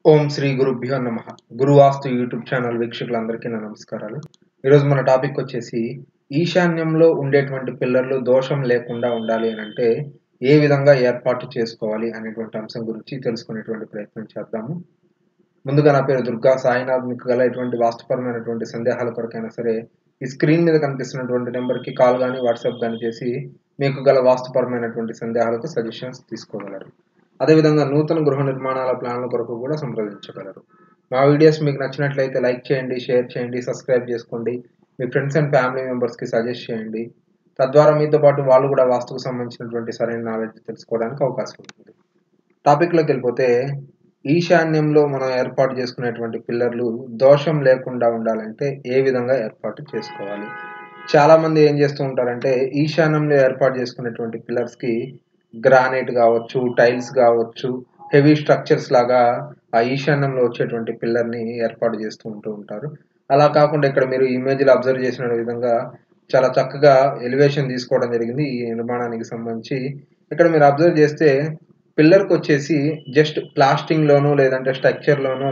ఓం శ్రీ గురుభ్యో నమ గురువాస్తు YouTube channel వీక్షకులందరికీ నా నమస్కారాలు ఈరోజు మన టాపిక్ వచ్చేసి ఈశాన్యంలో ఉండేటువంటి పిల్లర్లు దోషం లేకుండా ఉండాలి అని అంటే ఏ విధంగా ఏర్పాటు చేసుకోవాలి అనేటువంటి అంశం గురించి తెలుసుకునేటువంటి ప్రయత్నం చేద్దాము ముందుగా నా పేరు దుర్గా సాయినాథ్ మీకు గల ఎటువంటి వాస్తుపరమైనటువంటి సందేహాల కొరకైనా సరే ఈ స్క్రీన్ మీద కనిపిస్తున్నటువంటి నెంబర్కి కాల్ కానీ వాట్సాప్ కానీ చేసి మీకు గల వాస్తుపరమైనటువంటి సందేహాలకు సజెషన్స్ తీసుకోగలరు అదేవిధంగా నూతన గృహ నిర్మాణాల ప్లాన్ల కొరకు కూడా సంప్రదించగలరు మా వీడియోస్ మీకు నచ్చినట్లయితే లైక్ చేయండి షేర్ చేయండి సబ్స్క్రైబ్ చేసుకోండి మీ ఫ్రెండ్స్ అండ్ ఫ్యామిలీ మెంబర్స్కి సజెస్ట్ చేయండి తద్వారా మీతో పాటు వాళ్ళు కూడా వాస్తుకు సంబంధించినటువంటి సరైన నాలెడ్జ్ తెలుసుకోవడానికి అవకాశం ఉంటుంది టాపిక్లోకి వెళ్ళిపోతే ఈశాన్యంలో మనం ఏర్పాటు చేసుకునేటువంటి పిల్లర్లు దోషం లేకుండా ఉండాలంటే ఏ విధంగా ఏర్పాటు చేసుకోవాలి చాలా మంది ఏం చేస్తూ ఉంటారంటే ఈశాన్యంలో ఏర్పాటు చేసుకునేటువంటి పిల్లర్స్కి గ్రానైట్ కావచ్చు టైల్స్ కావచ్చు హెవీ స్ట్రక్చర్స్ లాగా ఆ ఈశాన్యంలో వచ్చేటువంటి పిల్లర్ని ఏర్పాటు చేస్తూ ఉంటూ ఉంటారు అలా కాకుండా ఇక్కడ మీరు ఇమేజ్లో అబ్జర్వ్ చేసిన విధంగా చాలా చక్కగా ఎలివేషన్ తీసుకోవడం జరిగింది ఈ నిర్మాణానికి సంబంధించి ఇక్కడ మీరు అబ్జర్వ్ చేస్తే పిల్లర్కి వచ్చేసి జస్ట్ ప్లాస్టింగ్లోనూ లేదంటే స్ట్రక్చర్లోనూ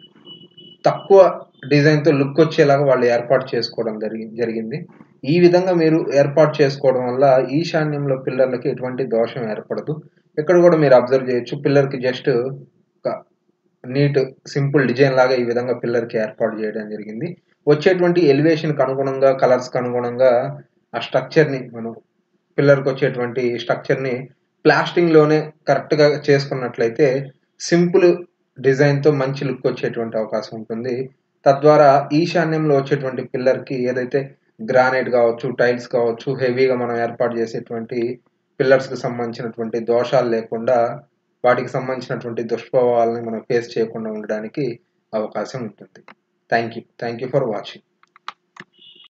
తక్కువ డిజైన్తో లుక్ వచ్చేలాగా వాళ్ళు ఏర్పాటు చేసుకోవడం జరిగి జరిగింది ఈ విధంగా మీరు ఏర్పాటు చేసుకోవడం వల్ల ఈశాన్యంలో పిల్లర్లకి ఎటువంటి దోషం ఏర్పడదు ఇక్కడ కూడా మీరు అబ్జర్వ్ చేయొచ్చు పిల్లర్కి జస్ట్ ఒక నీట్ సింపుల్ డిజైన్ లాగా ఈ విధంగా పిల్లర్కి ఏర్పాటు చేయడం జరిగింది వచ్చేటువంటి ఎలివేషన్కి అనుగుణంగా కలర్స్కి అనుగుణంగా ఆ స్ట్రక్చర్ని మనం పిల్లర్కి వచ్చేటువంటి స్ట్రక్చర్ని ప్లాస్టింగ్లోనే కరెక్ట్గా చేసుకున్నట్లయితే సింపుల్ డిజైన్తో మంచి లుక్ వచ్చేటువంటి అవకాశం ఉంటుంది తద్వారా ఈశాన్యంలో వచ్చేటువంటి పిల్లర్కి ఏదైతే గ్రానైట్ కావచ్చు టైల్స్ కావచ్చు హెవీగా మనం ఏర్పాటు చేసేటువంటి పిల్లర్స్కి సంబంధించినటువంటి దోషాలు లేకుండా వాటికి సంబంధించినటువంటి దుష్ప్రభావాలని మనం ఫేస్ చేయకుండా ఉండడానికి అవకాశం ఉంటుంది thank you thank you for watching